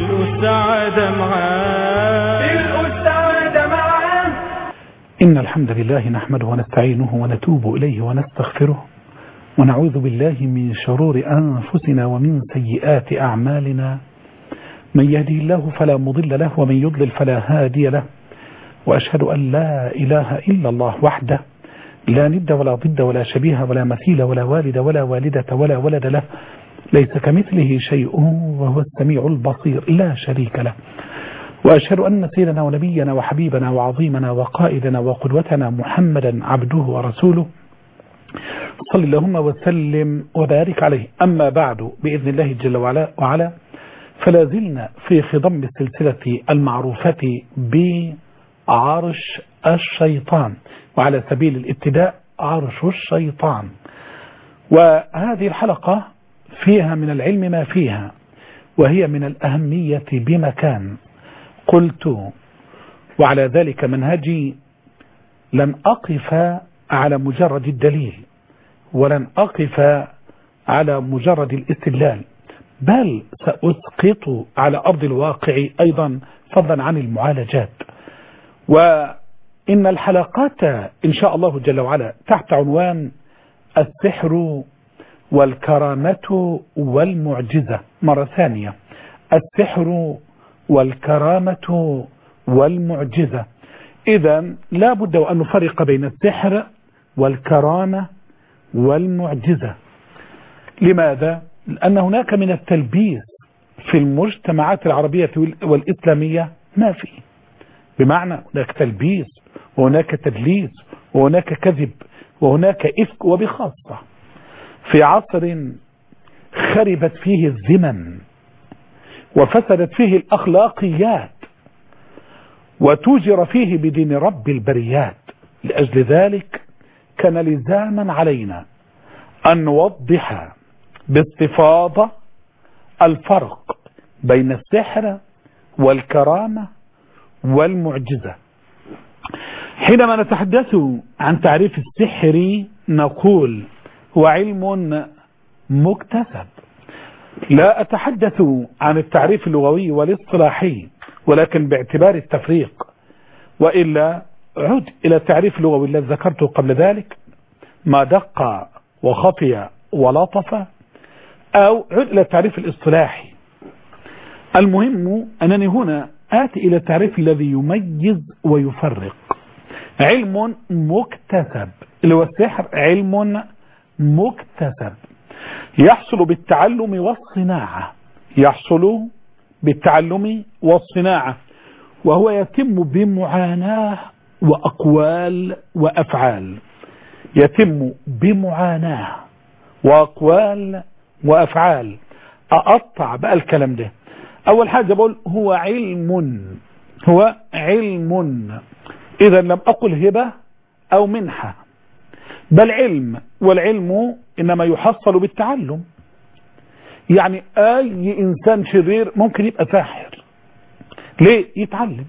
السعادة معاه تلقوا السعادة معاه إن الحمد لله نحمده ونستعينه ونتوب إليه ونستغفره ونعوذ بالله من شرور أنفسنا ومن سيئات أعمالنا من يهدي الله فلا مضل له ومن يضلل فلا هادي له وأشهد أن لا إله إلا الله وحده لا ند ولا ضد ولا شبيه ولا مثيل ولا والد ولا والدة ولا ولد له ليس كمثله شيء وهو السميع البصير لا شريك له وأشهد أن سيدنا ونبينا وحبيبنا وعظيمنا وقائدنا وقدوتنا محمدا عبده ورسوله صل اللهم وسلم وبارك عليه أما بعد بإذن الله جل وعلا, وعلا فلا زلنا في خضم السلسلة المعروفة بعرش الشيطان وعلى سبيل الابتداء عرش الشيطان وهذه الحلقة فيها من العلم ما فيها وهي من الأهمية بمكان قلت وعلى ذلك منهجي لن أقف على مجرد الدليل ولن أقف على مجرد الاستدلال بل سأسقط على أرض الواقع أيضا فضلا عن المعالجات وإن الحلقات إن شاء الله جل وعلا تحت عنوان السحر والكرامة والمعجزة مرة ثانية السحر والكرامة والمعجزة إذا لا بد وأن نفرق بين السحر والكرامة والمعجزة لماذا؟ لأن هناك من التلبيس في المجتمعات العربية والإسلامية ما في بمعنى هناك تلبيس وهناك تدليس وهناك كذب وهناك إفك وبخاصة في عصر خربت فيه الزمن وفسدت فيه الأخلاقيات وتوجر فيه بدين رب البريات لأجل ذلك كان لزاما علينا أن نوضح باستفاضة الفرق بين السحر والكرامة والمعجزة حينما نتحدث عن تعريف السحر نقول هو علم مكتسب لا أتحدث عن التعريف اللغوي والاصطلاحي ولكن باعتبار التفريق وإلا عد إلى التعريف اللغوي الذي ذكرته قبل ذلك ما دق وخفي ولطف أو عد إلى التعريف الاصطلاحي المهم أنني هنا آتي إلى التعريف الذي يميز ويفرق علم مكتسب اللي هو السحر علم مكتسب يحصل بالتعلم والصناعة يحصل بالتعلم والصناعة وهو يتم بمعاناة وأقوال وأفعال يتم بمعاناة وأقوال وأفعال أقطع بقى الكلام ده أول حاجة بقول هو علم هو علم إذا لم أقل هبة أو منحة بل علم والعلم إنما يحصل بالتعلم يعني أي إنسان شرير ممكن يبقى ساحر ليه يتعلم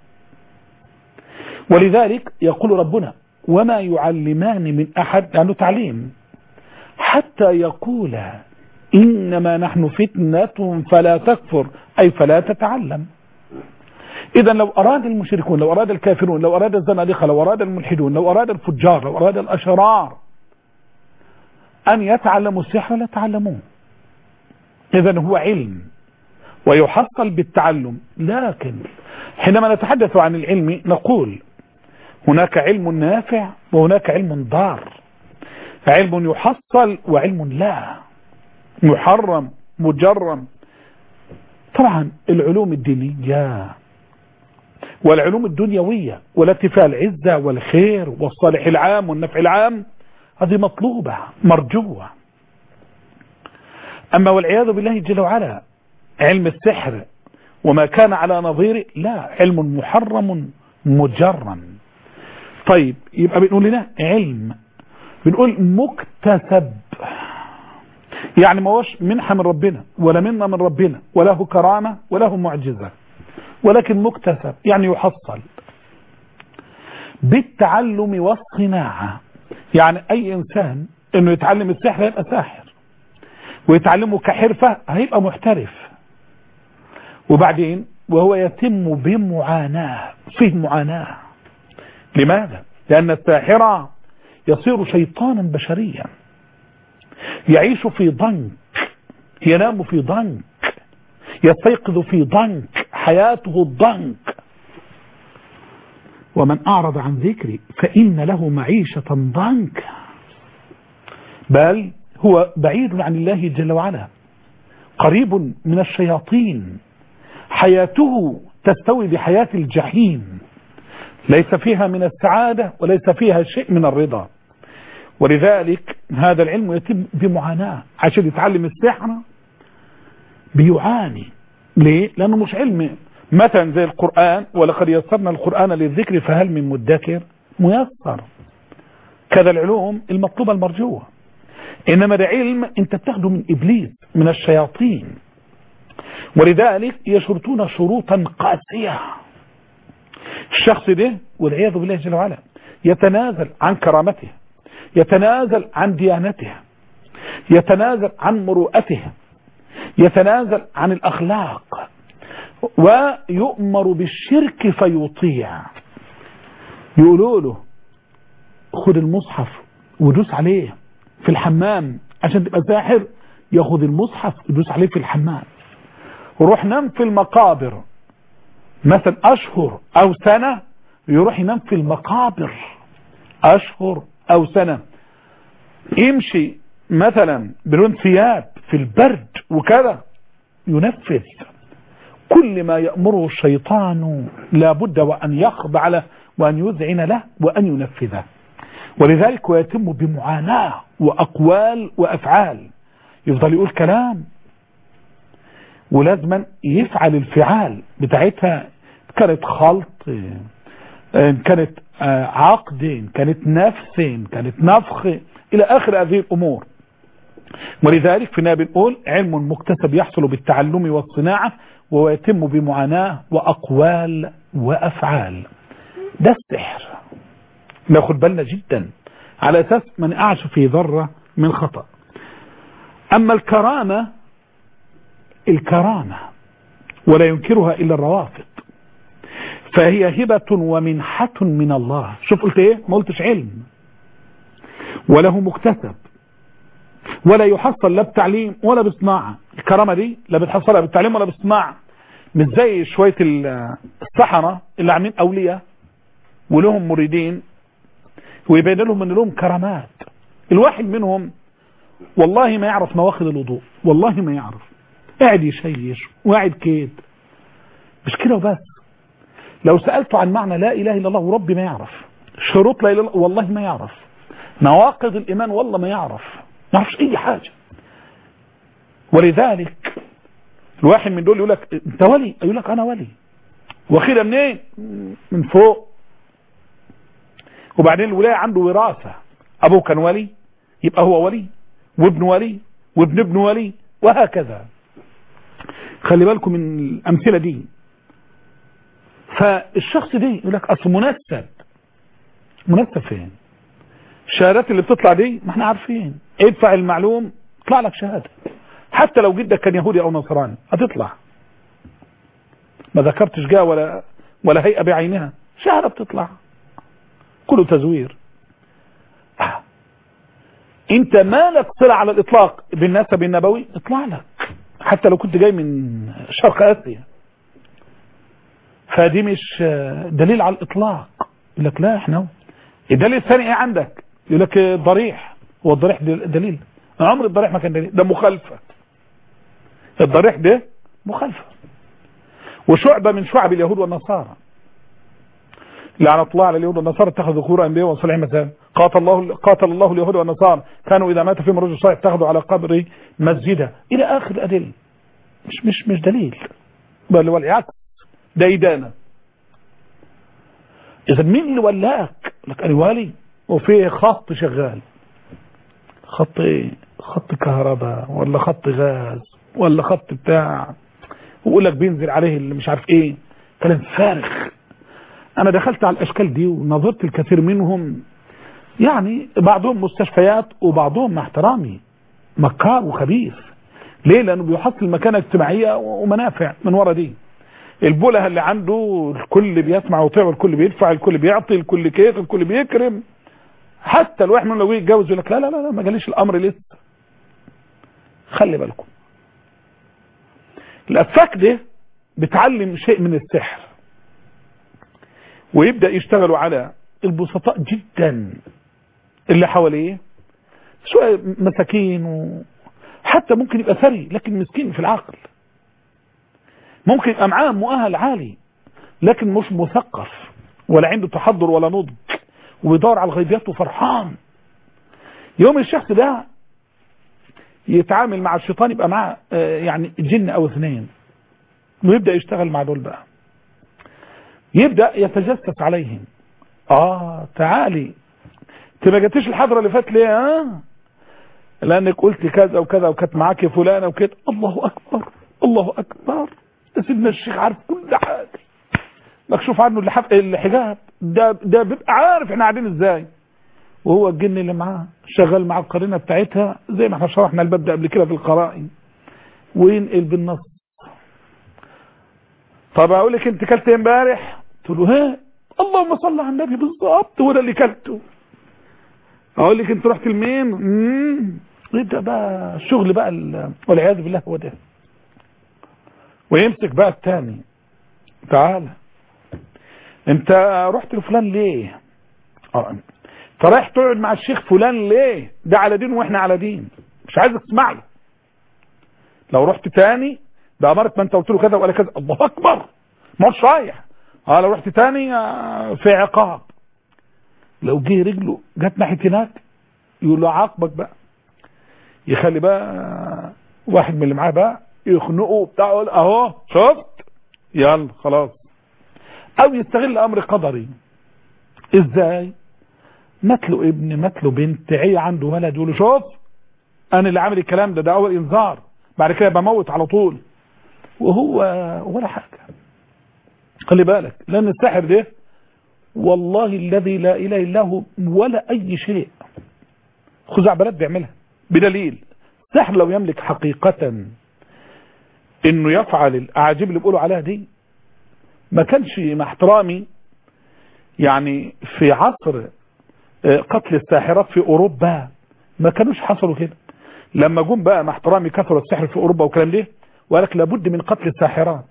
ولذلك يقول ربنا وما يعلمان من أحد لأنه تعليم حتى يقول إنما نحن فتنة فلا تكفر أي فلا تتعلم إذا لو أراد المشركون لو أراد الكافرون لو أراد الزنادقة لو أراد الملحدون لو أراد الفجار لو أراد الأشرار أن يتعلموا السحر لا تعلموه إذا هو علم ويحصل بالتعلم لكن حينما نتحدث عن العلم نقول هناك علم نافع وهناك علم ضار علم يحصل وعلم لا محرم مجرم طبعا العلوم الدينية والعلوم الدنيوية والتي فيها العزة والخير والصالح العام والنفع العام هذه مطلوبة مرجوة أما والعياذ بالله جل وعلا علم السحر وما كان على نظيره لا علم محرم مجرم طيب يبقى بنقول لنا علم بنقول مكتسب يعني ما هوش منحة من ربنا ولا منة من ربنا وله كرامة وله معجزة ولكن مكتسب يعني يحصل بالتعلم والصناعة يعني أي إنسان إنه يتعلم السحر هيبقى ساحر ويتعلمه كحرفة هيبقى محترف وبعدين وهو يتم بمعاناة فيه معاناة لماذا؟ لأن الساحر يصير شيطانا بشريا يعيش في ضنك ينام في ضنك يستيقظ في ضنك حياته الضنك ومن أعرض عن ذكري فإن له معيشة ضنك بل هو بعيد عن الله جل وعلا قريب من الشياطين حياته تستوي بحياة الجحيم ليس فيها من السعادة وليس فيها شيء من الرضا ولذلك هذا العلم يتم بمعاناة عشان يتعلم السحر بيعاني ليه؟ لأنه مش علم مثلا زي القرآن ولقد يسرنا القرآن للذكر فهل من مدكر ميسر كذا العلوم المطلوبة المرجوة إنما ده علم أنت بتاخده من إبليس من الشياطين ولذلك يشرطون شروطا قاسية الشخص ده والعياذ بالله جل وعلا يتنازل عن كرامته يتنازل عن ديانته يتنازل عن مروءته يتنازل عن الأخلاق ويؤمر بالشرك فيطيع يقولوا له خد المصحف ودوس عليه في الحمام عشان تبقى ساحر ياخد المصحف يدوس عليه في الحمام وروح نام في المقابر مثلا أشهر أو سنة يروح ينام في المقابر أشهر أو سنة يمشي مثلا بدون ثياب في البرد وكذا ينفذ كل ما يأمره الشيطان لابد وأن يخضع له وأن يذعن له وأن ينفذه ولذلك ويتم بمعاناة وأقوال وأفعال يفضل يقول كلام ولازما يفعل الفعال بتاعتها كانت خلط كانت عقد كانت نفس كانت نفخ إلى آخر هذه الأمور ولذلك فينا بنقول علم مكتسب يحصل بالتعلم والصناعة ويتم بمعاناة وأقوال وأفعال ده السحر ناخد بالنا جدا على أساس ما نقعش في ذرة من خطأ أما الكرامة الكرامة ولا ينكرها إلا الروافض فهي هبة ومنحة من الله شوف قلت ايه ما قلتش علم وله مكتسب ولا يحصل لا بتعليم ولا بصناعة الكرامة دي لا بتحصلها بالتعليم ولا بالصناعة مش زي شوية السحرة اللي عاملين أولياء ولهم مريدين ويبين لهم ان لهم كرامات الواحد منهم والله ما يعرف مواخذ الوضوء والله ما يعرف قاعد يشيش وقاعد كيد مش كده وبس لو سألته عن معنى لا إله إلا الله وربي ما يعرف شروط لا إله إلا الله والله ما يعرف نواقض الإيمان والله ما يعرف ما يعرفش أي حاجة ولذلك الواحد من دول يقول لك انت ولي يقول لك انا ولي واخدها منين من فوق وبعدين الولاية عنده وراثة ابوه كان ولي يبقى هو ولي وابن ولي وابن ابن ولي وهكذا خلي بالكم من الامثلة دي فالشخص دي يقول لك اصل منسب منسب فين الشهادات اللي بتطلع دي ما احنا عارفين ادفع المعلوم يطلع لك شهادة حتى لو جدك كان يهودي او نصراني هتطلع ما ذكرتش جاء ولا ولا هيئة بعينها شهادة بتطلع كله تزوير آه. انت مالك صلة على الاطلاق بالنسب النبوي اطلع لك حتى لو كنت جاي من شرق اسيا فدي مش دليل على الاطلاق يقول لك لا احنا الدليل الثاني ايه عندك يقول لك الضريح هو الضريح دليل عمر الضريح ما كان دليل ده مخالفة الضريح ده مخالفة وشعبة من شعب اليهود والنصارى لعنة الله على اليهود والنصارى اتخذوا قبور انبياء وصالحين مثلا قاتل الله قاتل الله اليهود والنصارى كانوا اذا مات فيهم رجل صالح اتخذوا على قبره مسجدا الى اخر الادله مش مش مش دليل بل والعكس ده إدانة إذا مين اللي ولاك لك أنا والي وفيه خط شغال خط ايه خط كهرباء ولا خط غاز ولا خط بتاع ويقول لك بينزل عليه اللي مش عارف ايه كلام فارغ انا دخلت على الاشكال دي ونظرت الكثير منهم يعني بعضهم مستشفيات وبعضهم مع احترامي مكار وخبيث ليه لانه بيحصل مكانه اجتماعيه ومنافع من ورا دي البوله اللي عنده الكل بيسمع ويطيع والكل بيدفع الكل بيعطي الكل كيف الكل بيكرم حتى الواحد منهم لو يتجوز يقول لك لا لا لا ما جاليش الامر لسه خلي بالكم الافاك ده بتعلم شيء من السحر ويبدا يشتغلوا على البسطاء جدا اللي حواليه شويه مساكين و... حتى ممكن يبقى ثري لكن مسكين في العقل ممكن يبقى معاه مؤهل عالي لكن مش مثقف ولا عنده تحضر ولا نضج وبيدور على الغيبيات وفرحان يوم الشخص ده يتعامل مع الشيطان يبقى معاه يعني جن او اثنين ويبدا يشتغل مع دول بقى يبدا يتجسس عليهم اه تعالي انت ما جاتيش الحضره اللي فاتت ليه اه لانك قلت كذا وكذا وكانت معاك فلانه وكده الله اكبر الله اكبر ده سيدنا الشيخ عارف كل حاجه مكشوف عنه الحجاب ده ده بيبقى عارف احنا قاعدين ازاي وهو الجن اللي معاه شغال مع القرينه بتاعتها زي ما احنا شرحنا الباب ده قبل كده في القرائن وينقل بالنص طب اقول لك انت كلت ايه امبارح قلت له ها اللهم صل على النبي بالظبط وده اللي كلته اقول لك انت رحت لمين امم يبدا بقى الشغل بقى والعياذ بالله هو ده ويمسك بقى الثاني تعالى انت رحت لفلان ليه اه انت رايح تقعد مع الشيخ فلان ليه ده على دين واحنا على دين مش عايزك تسمع له لو رحت تاني بأمارة ما انت قلت له كذا ولا كذا الله اكبر ما هوش رايح اه لو رحت تاني في عقاب لو جه رجله جت ناحيه هناك يقول له عاقبك بقى يخلي بقى واحد من اللي معاه بقى يخنقه بتاع يقول اهو شفت يلا خلاص او يستغل امر قدري ازاي مات له ابن مات له بنت عي عنده ولد يقول له شوف انا اللي عامل الكلام ده ده اول انذار بعد كده بموت على طول وهو ولا حاجه خلي بالك لان الساحر ده والله الذي لا اله الا هو ولا اي شيء خزعبلات بيعملها بدليل السحر لو يملك حقيقة انه يفعل الاعاجيب اللي بيقولوا عليها دي ما كانش مع احترامي يعني في عصر قتل الساحرات في اوروبا ما كانوش حصلوا كده لما جم بقى مع احترامي كثر السحر في اوروبا وكلام ده وقال لك لابد من قتل الساحرات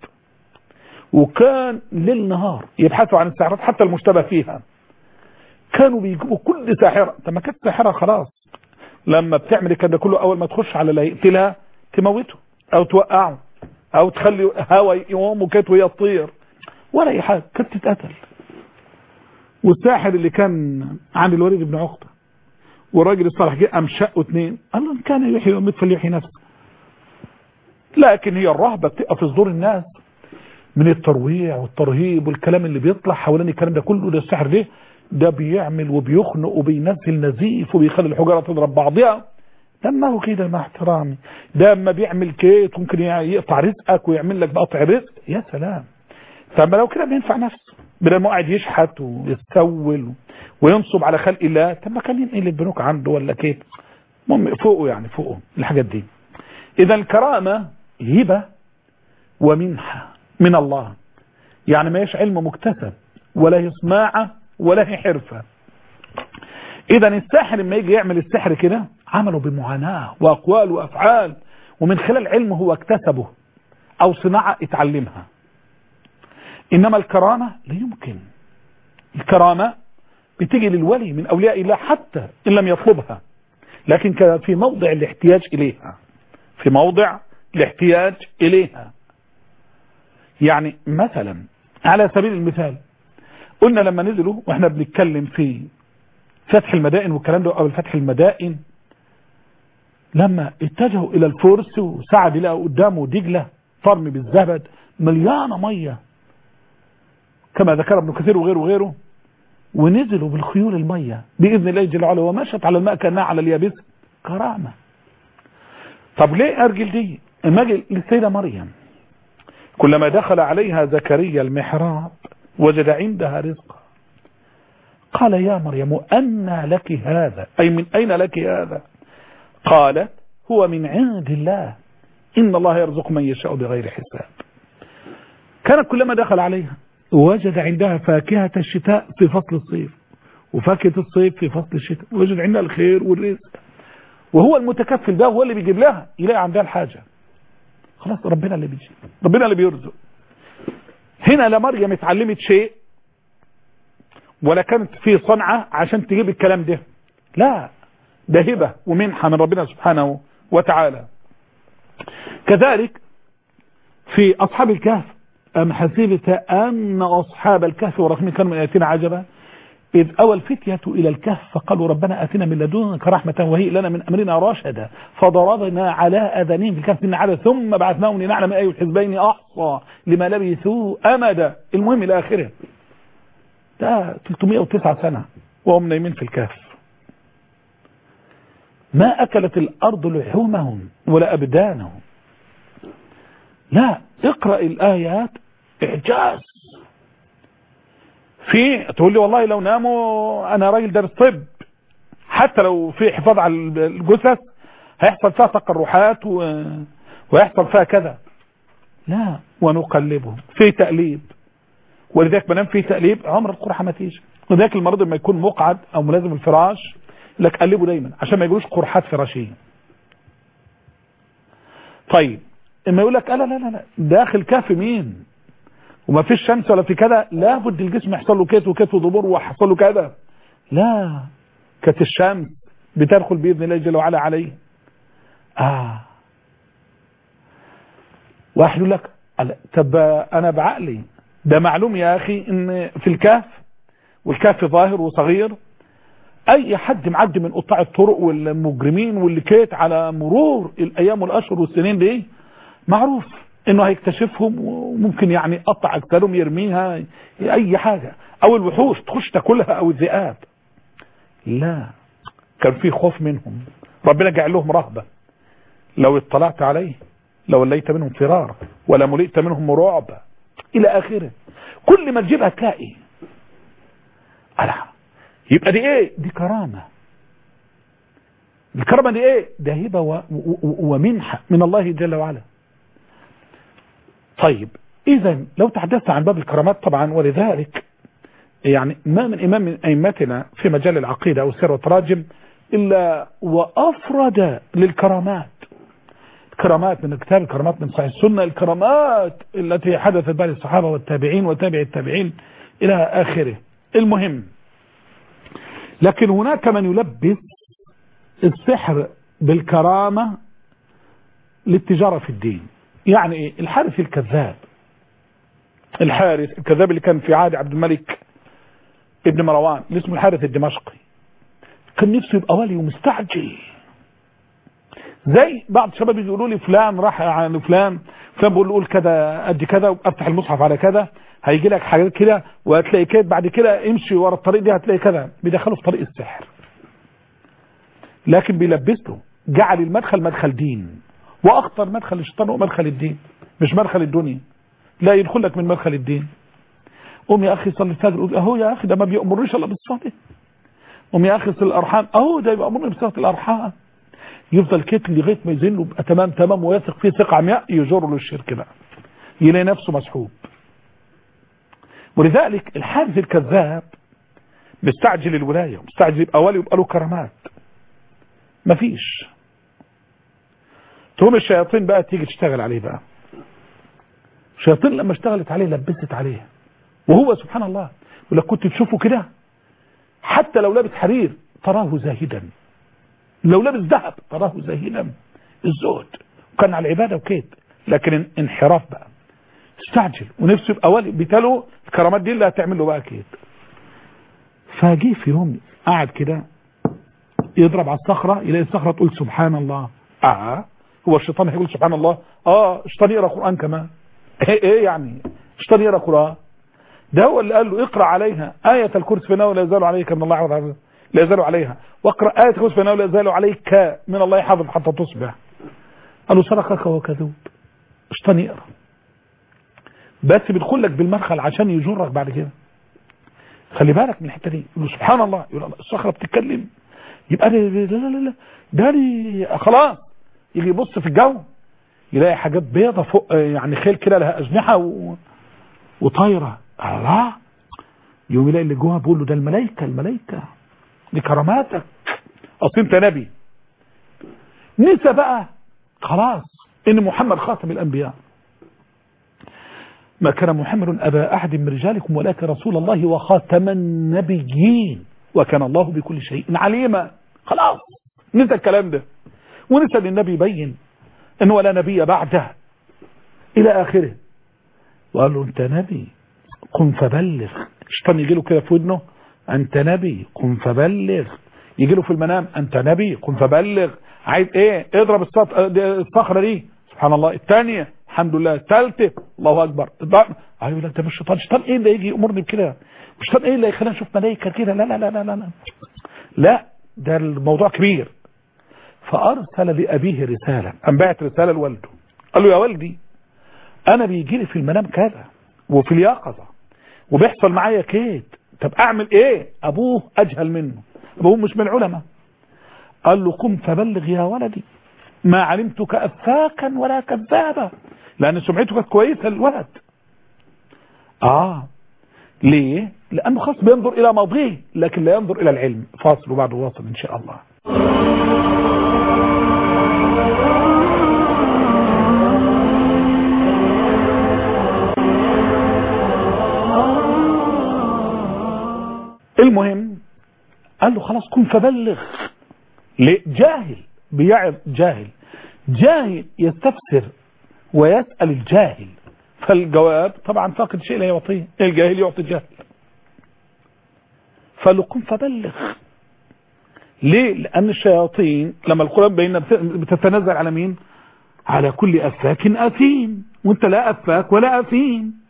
وكان ليل نهار يبحثوا عن الساحرات حتى المشتبه فيها كانوا بيجيبوا كل ساحرة طب ما كانت ساحرة خلاص لما بتعمل الكلام ده كله اول ما تخش على اللي يقتلها تموته او توقعه او تخلي هوا يقوم وكانت وهي تطير ولا اي حاجه كانت تتقتل والساحر اللي كان عند الوليد بن عقبه والراجل الصالح جه قام شقه اثنين قال له ان كان يحيي ويميت فليحيي نفسه لكن هي الرهبه بتبقى في صدور الناس من الترويع والترهيب والكلام اللي بيطلع حوالين الكلام ده كله ده السحر ده ده بيعمل وبيخنق وبينزل نزيف وبيخلي الحجره تضرب بعضها لما هو كده مع احترامي ده اما بيعمل كيت ممكن يقطع رزقك ويعمل لك بقطع رزق يا سلام طب لو كده بينفع نفسه بدل ما قاعد يشحت ويستول وينصب على خلق الله طب ما كان ينقل البنوك عنده ولا كيف المهم فوقه يعني فوقه الحاجات دي اذا الكرامه هبه ومنحه من الله يعني ما يش علم مكتسب ولا هي صناعه ولا هي حرفه اذا الساحر لما يجي يعمل السحر كده عمله بمعاناه واقوال وافعال ومن خلال علم هو اكتسبه او صناعه اتعلمها انما الكرامه لا يمكن الكرامه بتيجي للولي من اولياء الله حتى ان لم يطلبها لكن كان في موضع الاحتياج اليها في موضع الاحتياج اليها يعني مثلا على سبيل المثال قلنا لما نزلوا واحنا بنتكلم في فتح المدائن والكلام ده او فتح المدائن لما اتجهوا الى الفرس وسعد لقوا قدامه دجله فرم بالزبد مليانه ميه كما ذكر ابن كثير وغيره وغيره ونزلوا بالخيول الميه باذن الله جل وعلا ومشت على الماء كانها على اليابس كرامه طب ليه ارجل دي المجل للسيده مريم كلما دخل عليها زكريا المحراب وجد عندها رزقا قال يا مريم أن لك هذا أي من أين لك هذا قالت هو من عند الله إن الله يرزق من يشاء بغير حساب كانت كلما دخل عليها وجد عندها فاكهة الشتاء في فصل الصيف وفاكهة الصيف في فصل الشتاء وجد عندها الخير والرزق وهو المتكفل ده هو اللي بيجيب لها يلاقي عندها الحاجة خلاص ربنا اللي بيجيب ربنا اللي بيرزق هنا لا مريم اتعلمت شيء ولا كانت في صنعة عشان تجيب الكلام ده لا ده هبة ومنحة من ربنا سبحانه وتعالى كذلك في أصحاب الكهف أم حسبت أن أصحاب الكهف ورقم كانوا من آياتنا عجبا إذ أوى الفتية إلى الكهف فقالوا ربنا آتنا من لدنك رحمة وهي لنا من أمرنا رشدا فضربنا على أذانهم في الكهف من عدد ثم بعثناهم لنعلم أي الحزبين أحصى لما لبثوا أمدا المهم إلى آخره ده 309 سنة وهم نايمين في الكهف ما أكلت الأرض لحومهم ولا أبدانهم لا اقرأ الآيات إعجاز في تقول لي والله لو ناموا أنا راجل دارس طب حتى لو في حفاظ على الجثث هيحصل فيها تقرحات و... ويحصل فيها كذا لا ونقلبهم في تقليب ولذلك ما دام في تقليب عمر القرحه ما تيجي ولذلك المريض لما يكون مقعد او ملازم الفراش لك قلبه دايما عشان ما يجيلوش قرحات فراشيه طيب اما يقول لك لا لا لا لا داخل كهف مين وما فيش شمس ولا في كذا لابد الجسم يحصل له كيت وكيت وضبور ويحصل له كذا لا كانت الشمس بتدخل باذن الله جل وعلا عليه اه واحد يقول لك طب انا بعقلي ده معلوم يا اخي ان في الكهف والكهف ظاهر وصغير اي حد معدي من قطاع الطرق والمجرمين واللي كيت على مرور الايام والاشهر والسنين دي معروف انه هيكتشفهم وممكن يعني قطع اجسادهم يرميها اي حاجة او الوحوش تخش تاكلها او الذئاب لا كان في خوف منهم ربنا جعل لهم رهبة لو اطلعت عليه لو ليت منهم فرار ولا ملئت منهم رعب الى اخره كل ما تجيبها تلاقي ألا يبقى دي ايه دي كرامة الكرامة دي ايه ده هبة و- و- ومنحة من الله جل وعلا طيب اذا لو تحدثت عن باب الكرامات طبعا ولذلك يعني ما من امام من ائمتنا في مجال العقيدة او السير والتراجم الا وافرد للكرامات الكرامات من الكتاب الكرامات من صحيح السنة الكرامات التي حدثت بعد الصحابة والتابعين وتابع التابعين الى اخره المهم لكن هناك من يلبس السحر بالكرامة للتجارة في الدين يعني ايه الحارث الكذاب الحارث الكذاب اللي كان في عهد عبد الملك ابن مروان اللي اسمه الحارث الدمشقي كان نفسه يبقى ولي ومستعجل زي بعض الشباب يقولوا لي فلان راح عن فلان فلان بيقول له قول كذا قد كذا وافتح المصحف على كذا هيجي لك حاجات كده وهتلاقي كده بعد كده امشي ورا الطريق دي هتلاقي كذا بيدخله في طريق السحر لكن بيلبسه جعل المدخل مدخل دين واخطر مدخل الشيطان هو مدخل الدين مش مدخل الدنيا لا يدخل لك من مدخل الدين قوم يا اخي صلي الفجر قول اهو يا اخي ده ما بيأمرنيش الا بالصلاه قوم يا اخي صل الارحام اهو ده بيأمرني بصلاه الارحام يفضل كتل لغايه ما يزنه يبقى تمام تمام ويثق فيه ثقه عمياء يجر له الشرك بقى يلاقي نفسه مسحوب ولذلك الحارث الكذاب مستعجل الولايه مستعجل يبقى ولي ويبقى له كرامات مفيش تقوم الشياطين بقى تيجي تشتغل عليه بقى الشياطين لما اشتغلت عليه لبست عليه وهو سبحان الله ولو كنت تشوفه كده حتى لو لابس حرير تراه زاهدا لو لابس ذهب تراه زاهدا الزهد وكان على العباده وكيد لكن انحراف بقى استعجل ونفسه يبقى ولي بيتاله الكرامات دي اللي هتعمل له بقى كيد فجه في يوم قعد كده يضرب على الصخرة يلاقي الصخرة تقول سبحان الله اه هو الشيطان هيقول سبحان الله اه الشيطان يقرا قرآن كمان ايه, إيه يعني الشيطان يقرا قرآن ده هو اللي قال له اقرا عليها آية الكرسي فإنه لا يزال عليك من الله حافظ لا يزال عليها واقرا آية الكرسي فإنه لا يزال عليك من الله حافظ حتى تصبح قال له صدقك وهو كذوب الشيطان يقرا بس بيدخل لك بالمدخل عشان يجرك بعد كده خلي بالك من الحته دي يقول له سبحان الله يقول الله الصخره بتتكلم يبقى لا لا لا لا ده لي خلاص يجي يبص في الجو يلاقي حاجات بيضة فوق يعني خيل كده لها أجنحة و... وطايرة الله يوم يلاقي اللي جوه بيقول له ده الملائكة الملائكة دي كراماتك أصل أنت نبي نسى بقى خلاص إن محمد خاتم الأنبياء ما كان محمد أبا أحد من رجالكم ولكن رسول الله وخاتم النبيين وكان الله بكل شيء عليما خلاص نسى الكلام ده ونسى ان النبي يبين انه ولا نبي بعده الى اخره وقال له انت نبي قم فبلغ الشيطان يجي له كده في ودنه انت نبي قم فبلغ يجي له في المنام انت نبي قم فبلغ عايز ايه اضرب الصخره دي سبحان الله الثانيه الحمد لله الثالثه الله اكبر ايوه لا ده مش الشيطان الشيطان ايه اللي يجي يامرني بكده الشيطان ايه اللي يخلينا نشوف ملائكه كده لا لا لا لا لا لا لا ده الموضوع كبير فارسل لابيه رساله قام بعت رساله لوالده قال له يا والدي انا بيجي لي في المنام كذا وفي اليقظه وبيحصل معايا كيد طب اعمل ايه ابوه اجهل منه ابوه مش من العلماء قال له قم فبلغ يا ولدي ما علمتك افاكا ولا كذابا لان سمعته كانت كويسه الولد اه ليه لانه خاص بينظر الى ماضيه لكن لا ينظر الى العلم فاصل وبعد واصل ان شاء الله المهم قال له خلاص كن فبلغ ليه جاهل بيعظ جاهل جاهل يستفسر ويسأل الجاهل فالجواب طبعا فاقد شيء لا يعطيه الجاهل يعطي الجاهل فقال له قم فبلغ ليه لأن الشياطين لما القرآن بينا بتتنزل على مين على كل أفاك أثيم وانت لا أفاك ولا أثيم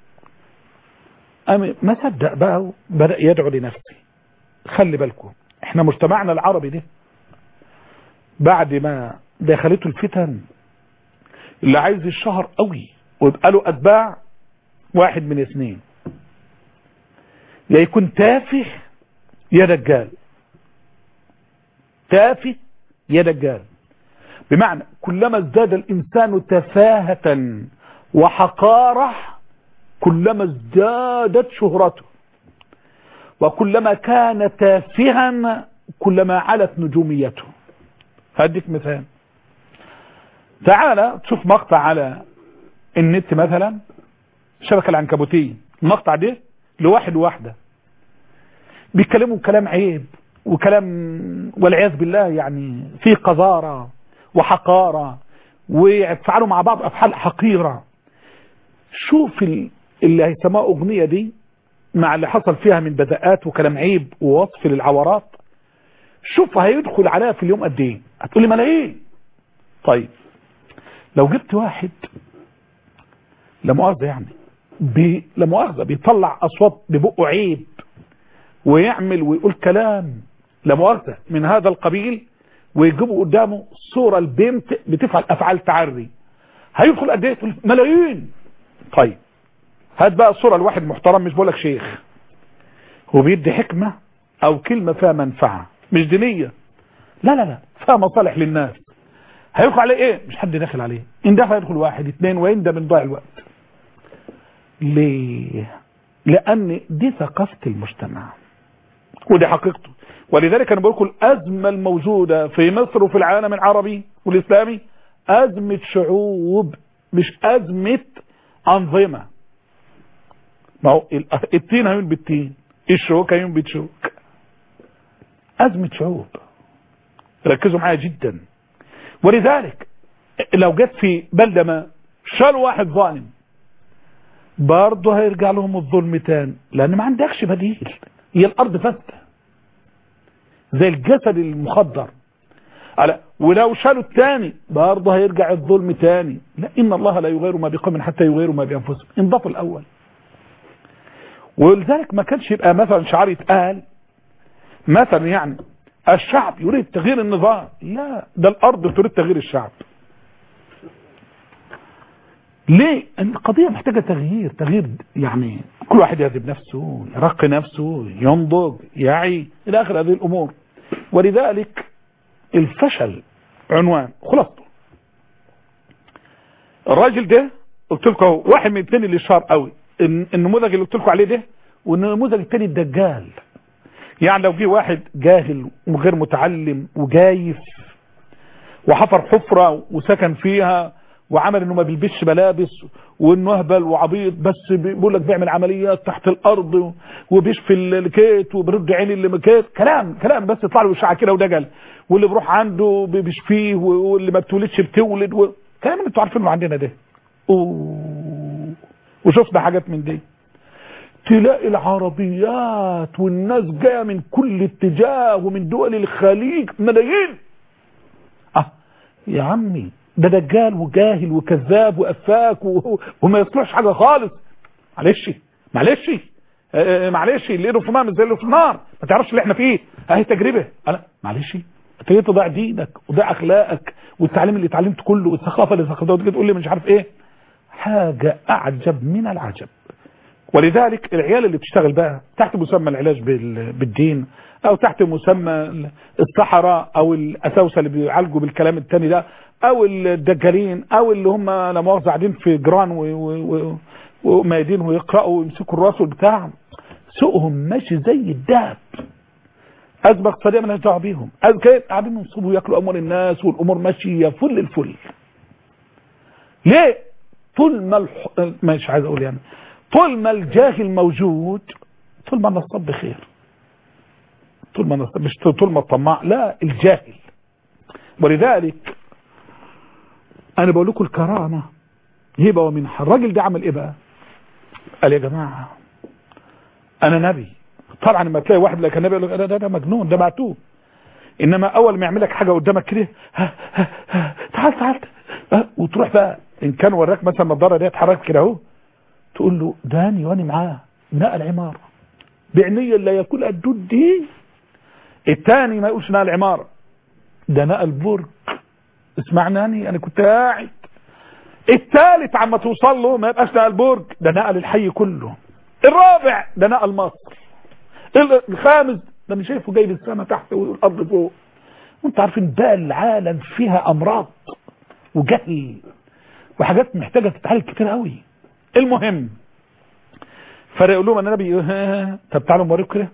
ما صدق بقى بدأ يدعو لنفسه خلي بالكم احنا مجتمعنا العربي ده بعد ما دخلته الفتن اللي عايز الشهر قوي ويبقى له اتباع واحد من اثنين يا يكون تافه يا دجال تافه يا دجال بمعنى كلما ازداد الانسان تفاهة وحقارة كلما ازدادت شهرته وكلما كان تافها كلما علت نجوميته هديك مثال تعال تشوف مقطع على النت مثلا الشبكة العنكبوتية المقطع ده لواحد وواحدة بيتكلموا كلام عيب وكلام والعياذ بالله يعني في قذارة وحقارة ويفعلوا مع بعض أفعال حقيرة شوف اللي هيسموها أغنية دي مع اللي حصل فيها من بذاءات وكلام عيب ووصف للعورات شوف هيدخل عليها في اليوم قد ايه هتقول لي ملايين طيب لو جبت واحد لا مؤاخذه يعني بي لا مؤاخذه بيطلع اصوات ببقه عيب ويعمل ويقول كلام لا مؤاخذه من هذا القبيل ويجيبوا قدامه صوره البنت بتفعل افعال تعري هيدخل قد ايه ملايين طيب هات بقى الصوره لواحد محترم مش بقول لك شيخ هو بيدي حكمه او كلمه فيها منفعه مش دينيه لا لا لا فيها مصالح للناس هيدخل عليه ايه مش حد داخل عليه ان دخل يدخل واحد اثنين وين ده من ضيع الوقت ليه لان دي ثقافه المجتمع ودي حقيقته ولذلك انا بقول لكم الازمه الموجوده في مصر وفي العالم العربي والاسلامي ازمه شعوب مش ازمه انظمه ما هو التين هيون بالتين الشوك هيون بالشوك ازمه شعوب ركزوا معايا جدا ولذلك لو جت في بلده ما شالوا واحد ظالم برضه هيرجع لهم الظلم تاني لان ما عندكش بديل هي الارض فاسده زي الجسد المخدر على ولو شالوا الثاني برضه هيرجع الظلم تاني لا ان الله لا يغير ما بقوم حتى يغيروا ما بانفسهم انضاف الاول ولذلك ما كانش يبقى مثلا شعار يتقال مثلا يعني الشعب يريد تغيير النظام لا ده الارض تريد تغيير الشعب ليه القضية محتاجة تغيير تغيير يعني كل واحد يهذب نفسه يرقي نفسه ينضج يعي إلى آخر هذه الأمور ولذلك الفشل عنوان خلاصته الراجل ده قلت لكم اهو واحد من الاثنين اللي شار قوي الن- النموذج اللي قلت لكم عليه ده والنموذج الثاني الدجال يعني لو جه واحد جاهل وغير متعلم وجايف وحفر حفرة وسكن فيها وعمل انه ما بيلبسش ملابس وانه اهبل وعبيط بس بيقول لك بيعمل عمليات تحت الارض وبيشفي الكيت وبيرد عين اللي مكيت كلام كلام بس يطلع له اشاعه كده ودجل واللي بيروح عنده بيشفيه واللي ما بتولدش بتولد و... كلام اللي انتوا عارفينه عندنا ده أوه. وشفنا حاجات من دي تلاقي العربيات والناس جايه من كل اتجاه ومن دول الخليج ملايين اه يا عمي ده دجال وجاهل وكذاب وافاك و... وما يصلحش حاجه خالص معلش معلش آه، معلش اللي ايده في النار مش زي اللي في النار ما تعرفش اللي احنا فيه اهي تجربه انا معلش انت ليه تضيع دينك وضيع اخلاقك والتعليم اللي اتعلمته كله والثقافه اللي ثقافتها وتيجي تقول لي مش عارف ايه حاجه اعجب من العجب ولذلك العيال اللي بتشتغل بقى تحت مسمى العلاج بال- بالدين او تحت مسمى السحرة او الاساوسه اللي بيعالجوا بالكلام التاني ده او الدجالين او اللي هم لا مؤاخذه قاعدين في جران و- و- و- وميادين ويقرأوا ويمسكوا الراس والبتاع سوقهم ماشي زي الدهب أزمة اقتصادية مالهاش دعوة بيهم أذكى قاعدين ينصبوا وياكلوا أموال الناس والأمور ماشية فل الفل ليه؟ طول ما الح... مش عايز أقول يعني طول ما الجاهل موجود طول ما النصاب بخير طول ما النصاب مش طول ما الطماع لا الجاهل ولذلك أنا بقول لكم الكرامة هبة ومنحة الراجل ده عمل إيه بقى؟ قال يا جماعة أنا نبي طبعا لما تلاقي واحد لك النبي يقول لك ده, ده, ده مجنون ده معتوه انما اول ما يعمل لك حاجه قدامك كده ها- ها- ها، تعال تعال ها، وتروح بقى ان كان وراك مثلا النضاره دي اتحركت كده اهو تقول له داني وانا معاه نقل عماره بعنيه لا يكون الدود دي الثاني ما يقولش نقل عماره ده نقل برج اسمعناني انا كنت قاعد الثالث عما توصل له ما يبقاش نقل برج ده نقل الحي كله الرابع ده نقل مصر الخامس ده مش شايفه جايب السماء تحت والارض فوق وانت عارفين بقى العالم فيها امراض وجهل وحاجات محتاجه تتعالج كتير قوي المهم فيقول لهم انا نبي طب تعالوا نوريكم كده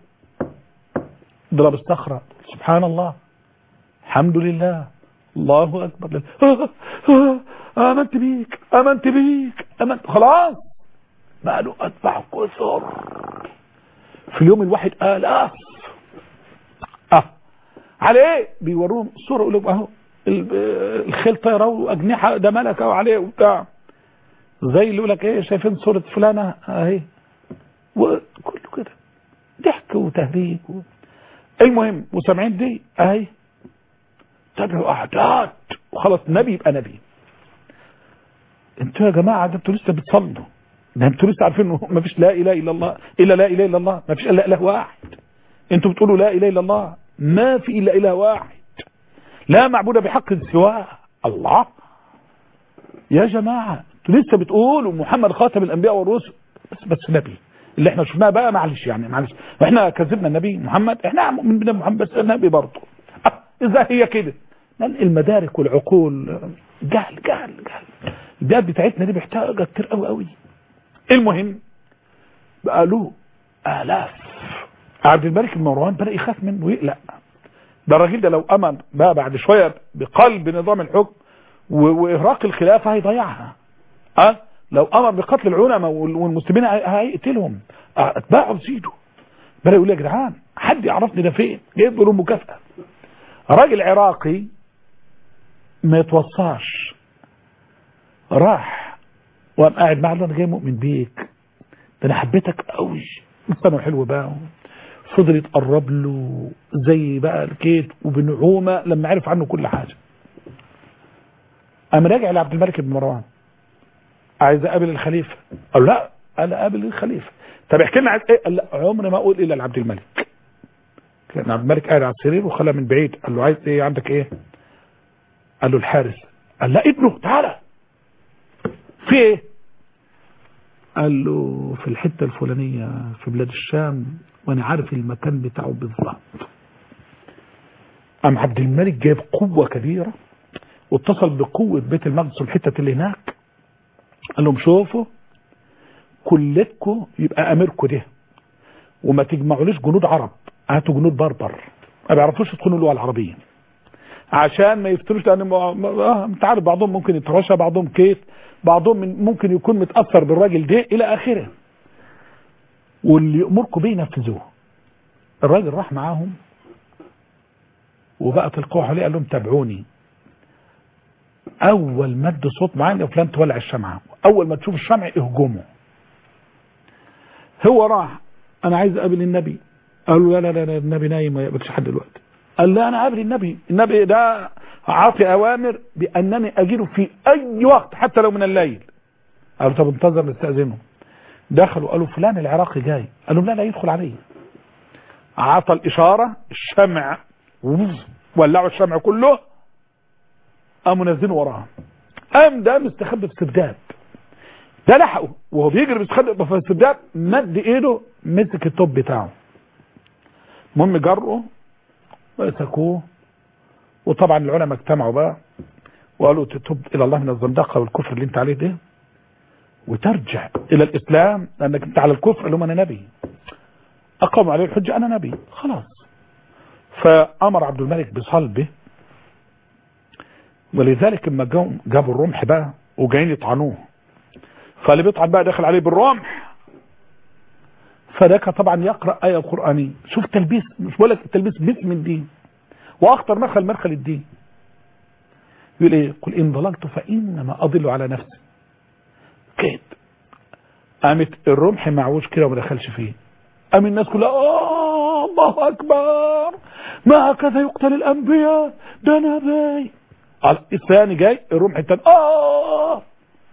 ضرب الصخره سبحان الله الحمد لله الله اكبر امنت بيك امنت بيك امنت خلاص بقى له اتباع كثر في اليوم الواحد آلاف اه على ايه بيوروهم صورة يقول لك اهو ال- الخيل طايره واجنحه ده ملك اهو عليه وبتاع زي اللي يقول لك ايه شايفين صورة فلانة اهي وكله كده ضحك وتهريج و... المهم وسامعين دي اهي تابعوا اعداد وخلاص نبي يبقى نبي انتوا يا جماعه ده انتوا لسه بتصلوا ده انتوا لسه عارفين انه ما فيش لا اله الا الله الا لا اله الا الله ما فيش الا اله واحد انتوا بتقولوا لا اله الا الله ما في الا اله واحد لا معبود بحق سواه الله يا جماعه انتوا لسه بتقولوا محمد خاتم الانبياء والرسل بس بس نبي اللي احنا شفناه بقى معلش يعني معلش احنا كذبنا النبي محمد احنا مؤمنين بنا محمد بس النبي برضه اه اذا هي كده لان المدارك والعقول جهل جهل جهل البلاد بتاعتنا دي محتاجه كتير قوي قوي المهم بقى له آلاف عبد الملك بن مروان بدأ يخاف منه ويقلق ده الراجل ده لو أمن بقى بعد شوية بقلب نظام الحكم و- وإهراق الخلافة هيضيعها أه؟ لو أمر بقتل العلماء وال- والمسلمين هي- هيقتلهم أه، اتباعوا زيدوا بدأ يقول يا جدعان حد يعرفني ده فين جايب له مكافأة راجل عراقي ما يتوصاش راح وقام قاعد معه قال له انا جاي مؤمن بيك ده انا حبيتك قوي لسانه حلو بقى فضل يتقرب له زي بقى الكيت وبنعومه لما عرف عنه كل حاجه قام راجع لعبد الملك بن مروان عايز اقابل الخليفه قال لا انا اقابل الخليفه طب احكي لنا عايز ايه قال لا عمري ما اقول الا لعبد الملك كان عبد الملك قاعد على السرير وخلى من بعيد قال له عايز ايه عندك ايه قال له الحارس قال لا ابنه تعالى في ايه قال له في الحتة الفلانية في بلاد الشام وانا عارف المكان بتاعه بالظبط قام عبد الملك جايب قوة كبيرة واتصل بقوة بيت المقدس والحتة اللي هناك قال لهم شوفوا كلكم يبقى اميركم ده وما تجمعوليش جنود عرب هاتوا جنود بربر ما بيعرفوش يدخلوا اللغه العربيه عشان ما يفتروش لان ما- ما- آه، انت عارف بعضهم ممكن يترشى بعضهم كيف بعضهم من- ممكن يكون متاثر بالراجل ده الى اخره واللي يامركم بيه ينفذوه الراجل راح معاهم وبقى تلقوه عليه قال لهم تابعوني اول ما ادوا صوت معين يا فلان تولع الشمعه اول ما تشوف الشمع اهجمه هو راح انا عايز اقابل النبي قالوا لا لا لا لا، النبي نايم ما يقابلش حد دلوقتي قال لا انا قابل النبي النبي ده عاطي اوامر بانني اجيله في اي وقت حتى لو من الليل قالوا طب انتظر نستاذنه دخلوا قالوا فلان العراقي جاي قالوا لا لا يدخل عليه عطى الاشاره الشمع ولعوا الشمع كله قاموا نازلين وراه قام ده مستخبي في سرداب ده لحقه وهو بيجري مستخبي في السرداب مد ايده مسك التوب بتاعه المهم جروا ومسكوه وطبعا العلماء اجتمعوا بقى وقالوا تتوب الى الله من الزندقه والكفر اللي انت عليه ده وترجع الى الاسلام لانك انت على الكفر اللي هم انا نبي اقام عليه الحجه انا نبي خلاص فامر عبد الملك بصلبه ولذلك لما جاوا- جابوا الرمح بقى وجايين يطعنوه فاللي بيطعن بقى داخل عليه بالرمح فذاك طبعا يقرا ايه قرانيه شوف تلبيس مش بقول لك التلبيس باسم الدين واخطر مدخل مدخل الدين يقول ايه قل ان ضللت فانما اضل على نفسي كده قامت الرمح معوش كده وما دخلش فيه قام الناس كلها آه الله اكبر ما هكذا يقتل الانبياء ده نبي على- الثاني جاي الرمح الثاني اه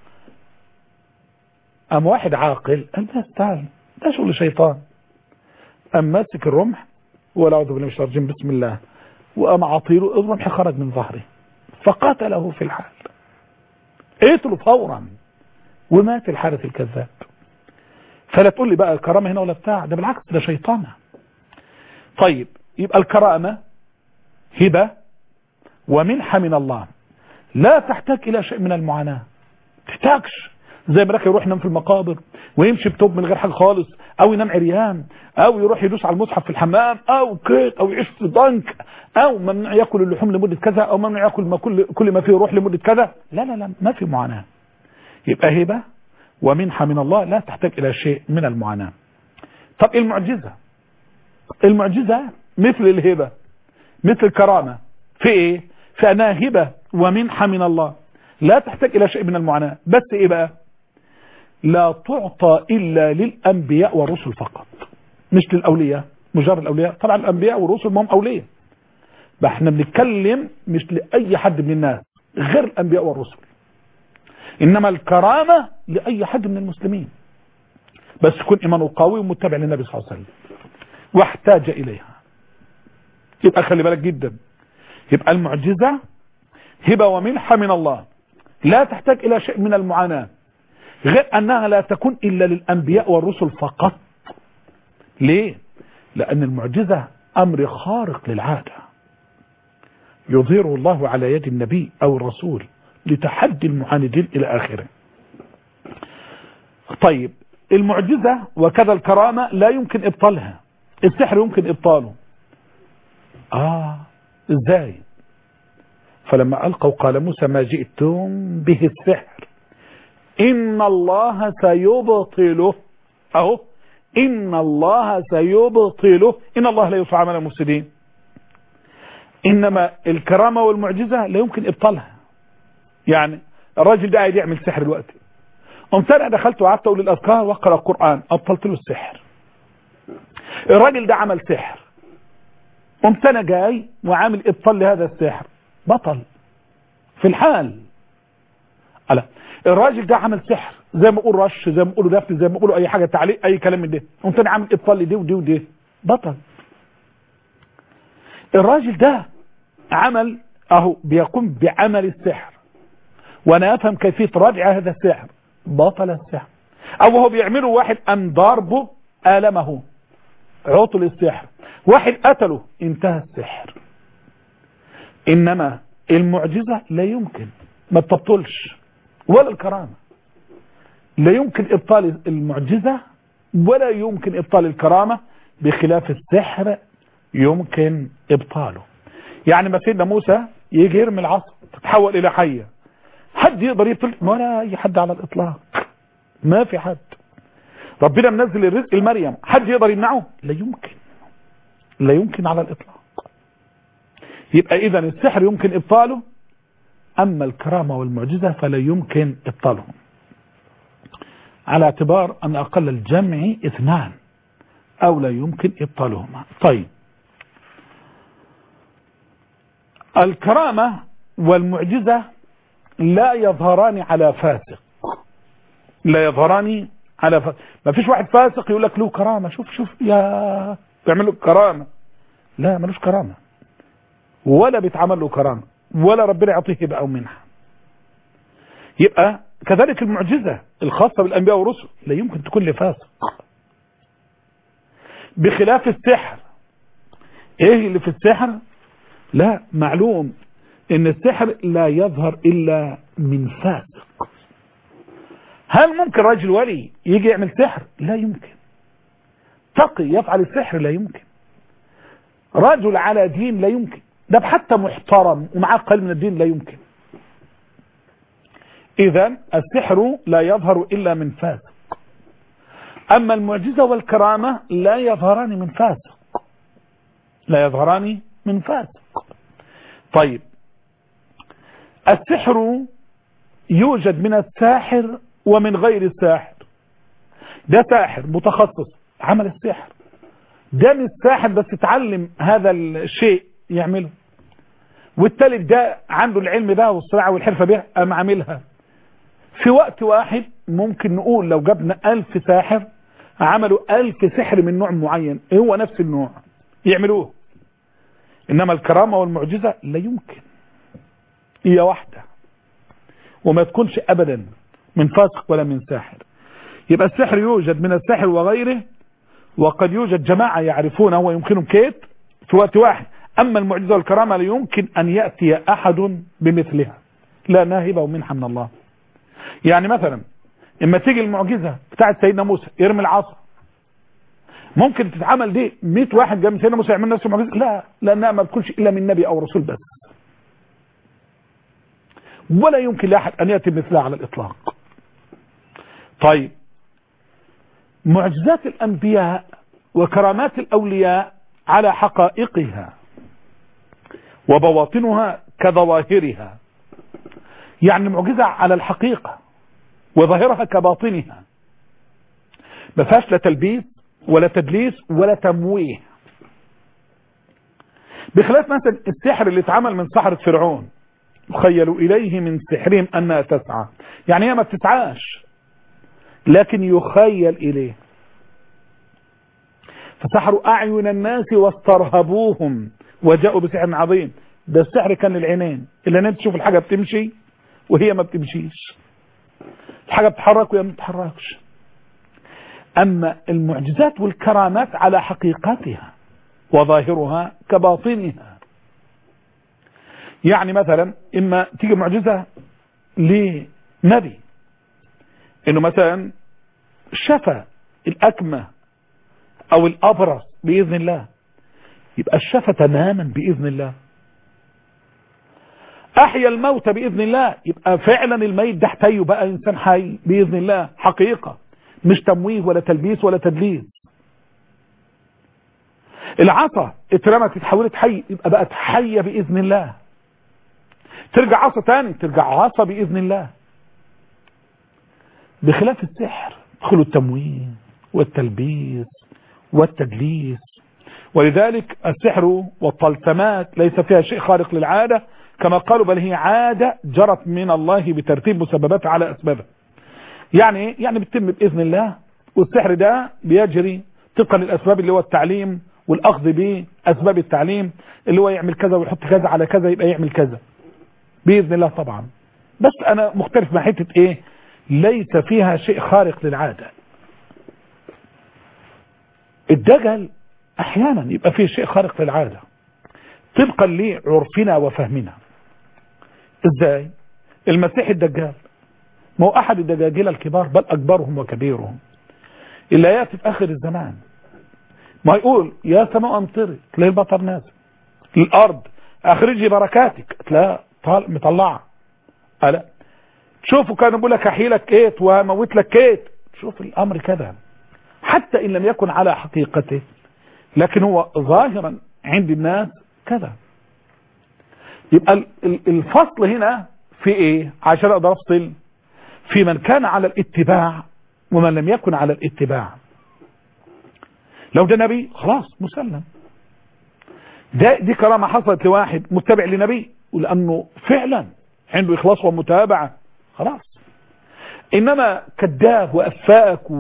قام واحد عاقل قال بس تعال ده شغل شيطان قام ماسك الرمح ولا اعوذ بالله من الشيطان الرجيم بسم الله وقام عطيله الرمح خرج من ظهره فقتله في الحال قتله فورا ومات الحارث الكذاب فلا تقول لي بقى الكرامه هنا ولا بتاع ده بالعكس ده شيطانه طيب يبقى الكرامه هبه ومنحه من الله لا تحتاج الى شيء من المعاناه تحتاجش زي ما يروح ينام في المقابر ويمشي بتوب من غير حاجه خالص او ينام عريان او يروح يدوس على المصحف في الحمام او كيت او يعيش في ضنك او ممنوع ياكل اللحوم لمده كذا او ممنوع ياكل ما كل كل ما فيه روح لمده كذا لا لا لا ما في معاناه يبقى هبه ومنحه من الله لا تحتاج الى شيء من المعاناه طب المعجزه المعجزه مثل الهبه مثل الكرامه في ايه في انها هبه ومنحه من الله لا تحتاج الى شيء من المعاناه بس ايه بقى لا تعطى الا للانبياء والرسل فقط مش للاولياء مجرد الاولياء طبعا الانبياء والرسل ما هم اولياء بقى احنا بنتكلم مش لاي حد من الناس غير الانبياء والرسل انما الكرامه لاي حد من المسلمين بس يكون ايمانه قوي ومتبع للنبي صلى الله عليه وسلم واحتاج اليها يبقى خلي بالك جدا يبقى المعجزه هبه ومنحه من الله لا تحتاج الى شيء من المعاناه غير انها لا تكون الا للانبياء والرسل فقط ليه لان المعجزه امر خارق للعاده يظهره الله على يد النبي او الرسول لتحدي المعاندين الى اخره طيب المعجزه وكذا الكرامه لا يمكن ابطالها السحر يمكن ابطاله اه ازاي فلما القوا قال موسى ما جئتم به السحر إن الله سيبطله أهو إن الله سيبطله إن الله لا يصنع عمل المفسدين إنما الكرامة والمعجزة لا يمكن إبطالها يعني الراجل ده قاعد يعمل سحر دلوقتي قمت انا دخلت وقعدت اقول الاذكار واقرا القران ابطلت له السحر الراجل ده عمل سحر قمت انا جاي وعامل ابطال لهذا السحر بطل في الحال ألا الراجل ده عمل سحر زي ما اقول رش زي ما اقولوا دفن زي ما اقولوا اي حاجه تعليق اي كلام من ده قمت انا عامل ابطال لدي ودي ودي بطل الراجل ده عمل اهو بيقوم بعمل السحر وانا افهم كيفيه ردع هذا السحر بطل السحر او هو بيعمله واحد ام ضربه المه عطل السحر واحد قتله انتهى السحر انما المعجزه لا يمكن ما تبطلش ولا الكرامه لا يمكن ابطال المعجزة ولا يمكن ابطال الكرامة بخلاف السحر يمكن ابطاله يعني ما سيدنا موسى يجي يرمي العصا تتحول الى حية حد يقدر يبطل ولا اي حد على الاطلاق ما في حد ربنا منزل الرزق لمريم حد يقدر يمنعه لا يمكن لا يمكن على الاطلاق يبقى اذا السحر يمكن ابطاله اما الكرامة والمعجزة فلا يمكن ابطالهم على اعتبار ان اقل الجمع اثنان او لا يمكن ابطالهما طيب الكرامة والمعجزة لا يظهران على فاسق لا يظهران على فاسق ما فيش واحد فاسق يقول لك له كرامة شوف شوف يا بيعمل له كرامة لا ملوش كرامة ولا بيتعمل له كرامة ولا ربنا يعطيه هبة او منحة يبقى كذلك المعجزة الخاصة بالانبياء والرسل لا يمكن تكون لفاسق بخلاف السحر ايه اللي في السحر لا معلوم ان السحر لا يظهر الا من فاسق هل ممكن رجل ولي يجي يعمل سحر لا يمكن تقي يفعل السحر لا يمكن رجل على دين لا يمكن ده حتى محترم ومعاه قلب من الدين لا يمكن اذا السحر لا يظهر الا من فاسق اما المعجزة والكرامة لا يظهران من فاسق لا يظهران من فاسق طيب السحر يوجد من الساحر ومن غير الساحر ده ساحر متخصص عمل السحر ده مش ساحر بس اتعلم هذا الشيء يعمله والتالت ده عنده العلم ده والصراعة والحرفة بها قام عاملها في وقت واحد ممكن نقول لو جبنا ألف ساحر عملوا ألف سحر من نوع معين هو نفس النوع يعملوه إنما الكرامة والمعجزة لا يمكن هي واحدة وما تكونش أبدا من فاسق ولا من ساحر يبقى السحر يوجد من السحر وغيره وقد يوجد جماعة يعرفونه ويمكنهم كيت في وقت واحد أما المعجزة والكرامة لا يمكن أن يأتي أحد بمثلها لا ناهبة ومنحة من الله يعني مثلا اما تيجي المعجزة بتاعت سيدنا موسى يرمي العصا ممكن تتعمل دي 100 واحد جنب سيدنا موسى يعمل نفس المعجزة لا لانها ما تكونش الا من نبي او رسول بس ولا يمكن لاحد ان ياتي مثلها على الاطلاق طيب معجزات الانبياء وكرامات الاولياء على حقائقها وبواطنها كظواهرها يعني معجزة على الحقيقة وظاهرها كباطنها ما فيهاش لا تلبيس ولا تدليس ولا تمويه بخلاف مثلا السحر اللي اتعمل من سحرة فرعون يخيلوا إليه من سحرهم أنها تسعى يعني هي ما بتسعاش لكن يخيل إليه فسحروا أعين الناس واسترهبوهم وجاءوا بسحر عظيم ده السحر كان للعينين اللي انت تشوف الحاجة بتمشي وهي ما بتمشيش الحاجة بتتحرك وهي ما بتتحركش أما المعجزات والكرامات على حقيقتها وظاهرها كباطنها يعني مثلا إما تيجي معجزة لنبي إنه مثلا شفى الأكمة أو الأبرص بإذن الله يبقى الشفى تماما بإذن الله أحيا الموت بإذن الله يبقى فعلا الميت ده احتيه بقى إنسان حي بإذن الله حقيقة مش تمويه ولا تلبيس ولا تدليس العصا اترمت اتحولت حي يبقى بقت حية بإذن الله ترجع عصا تاني ترجع عصا بإذن الله بخلاف السحر يدخلوا التمويه والتلبيس والتدليس ولذلك السحر والطلسمات ليس فيها شيء خارق للعادة كما قالوا بل هي عادة جرت من الله بترتيب مسبباتها على أسبابها يعني يعني بتتم بإذن الله والسحر ده بيجري طبقا للأسباب اللي هو التعليم والأخذ بأسباب التعليم اللي هو يعمل كذا ويحط كذا على كذا يبقى يعمل كذا بإذن الله طبعا بس أنا مختلف مع حتة إيه ليس فيها شيء خارق للعادة الدجل أحيانا يبقى فيه شيء خارق للعادة طبقا لعرفنا وفهمنا ازاي المسيح الدجال ما هو أحد الدجاجيل الكبار بل أكبرهم وكبيرهم اللي يأتي في آخر الزمان ما يقول يا سماء أمطري تلاقي البطر نازل الأرض أخرجي بركاتك تلاقي طال مطلعة ألا شوفوا كانوا بيقول لك أحيلك كيت وموت لك كيت شوف الأمر كذا حتى إن لم يكن على حقيقته لكن هو ظاهرا عند الناس كذا يبقى الفصل هنا في ايه عشان اقدر افصل في من كان على الاتباع ومن لم يكن على الاتباع لو ده نبي خلاص مسلم ده دي كرامة حصلت لواحد متبع لنبي ولأنه فعلا عنده إخلاص ومتابعة خلاص إنما كذاب وأفاك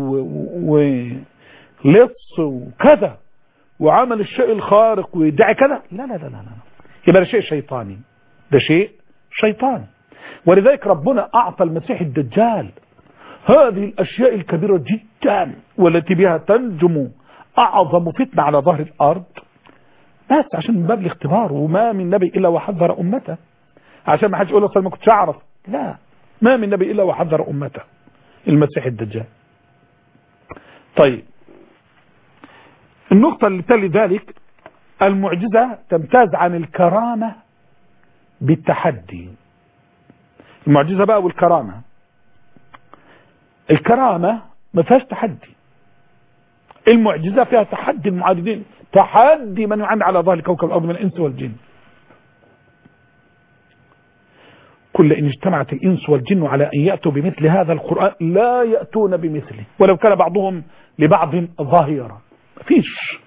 ولص وكذا وعمل الشيء الخارق ويدعي كذا لا لا لا لا لا يبقى ده شيء شيطاني ده شيء شيطاني ولذلك ربنا أعطى المسيح الدجال هذه الأشياء الكبيرة جدا والتي بها تنجم أعظم فتنة على ظهر الأرض بس عشان من باب الاختبار وما من نبي إلا وحذر أمته عشان ما حدش يقول أصلا ما كنتش أعرف لا ما من نبي إلا وحذر أمته المسيح الدجال طيب النقطة اللي تلي ذلك المعجزة تمتاز عن الكرامة بالتحدي المعجزة بقى والكرامة الكرامة ما فيهاش تحدي المعجزة فيها تحدي المعاندين تحدي من يعاند على ظهر كوكب الأرض من الإنس والجن كل إن اجتمعت الإنس والجن على أن يأتوا بمثل هذا القرآن لا يأتون بمثله ولو كان بعضهم لبعض ظاهرا فيش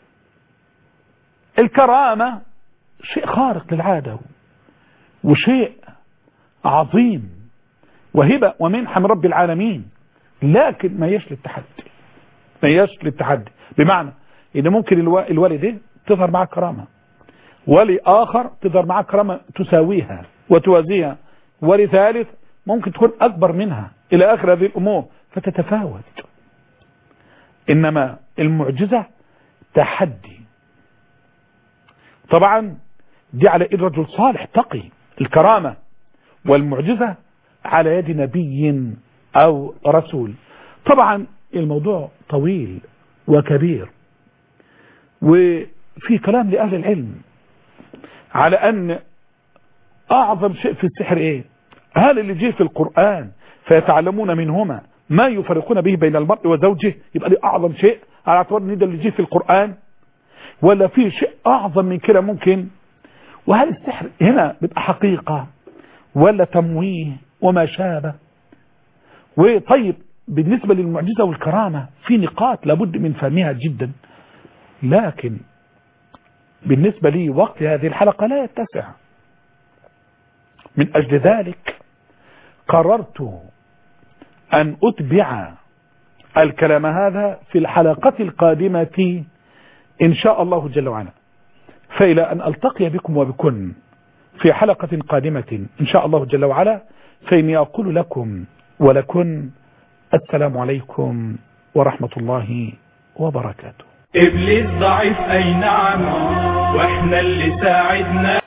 الكرامة شيء خارق للعادة وشيء عظيم وهبة ومنحة من رب العالمين لكن ما يش للتحدي ما يش للتحدي بمعنى ان ممكن الوالده تظهر معك كرامة ولي آخر تظهر معك كرامة تساويها وتوازيها ولي ثالث ممكن تكون أكبر منها إلى آخر هذه الأمور فتتفاوت إنما المعجزة تحدي طبعا دي على ايد رجل صالح تقي الكرامة والمعجزة على يد نبي او رسول طبعا الموضوع طويل وكبير وفي كلام لأهل العلم على ان اعظم شيء في السحر ايه هل اللي جه في القرآن فيتعلمون منهما ما يفرقون به بين المرء وزوجه يبقى دي اعظم شيء على اعتبار ان ده اللي جه في القرآن ولا في شيء اعظم من كده ممكن وهل السحر هنا بيبقى حقيقة ولا تمويه وما شابه وطيب بالنسبة للمعجزة والكرامة في نقاط لابد من فهمها جدا لكن بالنسبة لي وقت هذه الحلقة لا يتسع من أجل ذلك قررت أن أتبع الكلام هذا في الحلقة القادمة إن شاء الله جل وعلا فإلى أن ألتقي بكم وبكن في حلقة قادمة إن شاء الله جل وعلا فإني أقول لكم ولكن السلام عليكم ورحمة الله وبركاته إبليس ضعيف أي نعم وإحنا اللي ساعدنا